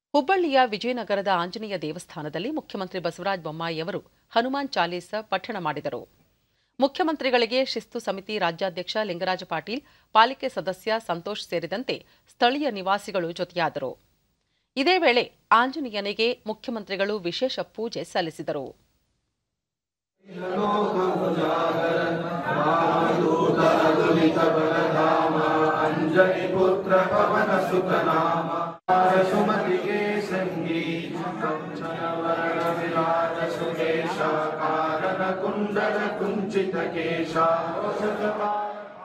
ಹುಬ್ಬಳ್ಳಿಯ ವಿಜಯನಗರದ ಆಂಜನೇಯ ದೇವಸ್ಥಾನದಲ್ಲಿ ಮುಖ್ಯಮಂತ್ರಿ ಬಸವರಾಜ ಬೊಮ್ಮಾಯಿಯವರು ಹನುಮಾನ್ ಚಾಲೀಸ ಪಠಣ ಮಾಡಿದರು ಮುಖ್ಯಮಂತ್ರಿಗಳಿಗೆ ಶಿಸ್ತು ಸಮಿತಿ ರಾಜ್ಯಾಧ್ಯಕ್ಷ ಲಿಂಗರಾಜ ಪಾಟೀಲ್ ಪಾಲಿಕೆ ಸದಸ್ಯ ಸಂತೋಷ್ ಸೇರಿದಂತೆ ಸ್ಥಳೀಯ ನಿವಾಸಿಗಳು ಜೊತೆಯಾದರು ಇದೇ ವೇಳೆ ಆಂಜನೇಯನಿಗೆ ಮುಖ್ಯಮಂತ್ರಿಗಳು ವಿಶೇಷ ಪೂಜೆ ಸಲ್ಲಿಸಿದರು ಅಂಜನಿ ಪುತ್ರ ಪವನ ಸುತ ನಾಮ ಸುಮತಿಗೆ ಸಂಗೀ ಕಂಚನವರಣ ವಿರಾಜ ಸುಕೇಶ ಕಾರಣ ಕುಂಡಲ ಕುಂಚಿತ ಕೇಶ